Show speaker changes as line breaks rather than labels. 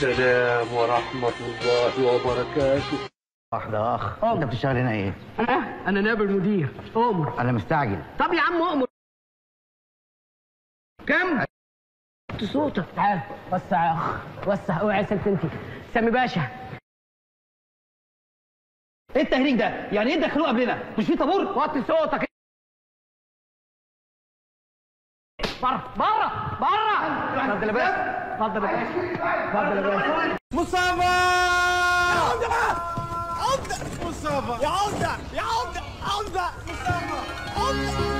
السلام ورحمة الله وبركاته
واحدة يا اخ انت بتشتغل هنا ايه؟
انا انا نائب المدير امر
انا مستعجل
طب يا عم امر كم صوتك تعال وسع يا اخ وسع اوعى يا ست انت سامي باشا
ايه التهريج ده؟ يعني ايه دخلوه قبلنا؟ مش في طابور؟
وطي صوتك بره بره بره اتفضل يا باشا اتفضل يا باشا اتفضل يا باشا
مصطفى يا عودة عودة مصطفى يا عودة يا عودة عودة مصطفى عودة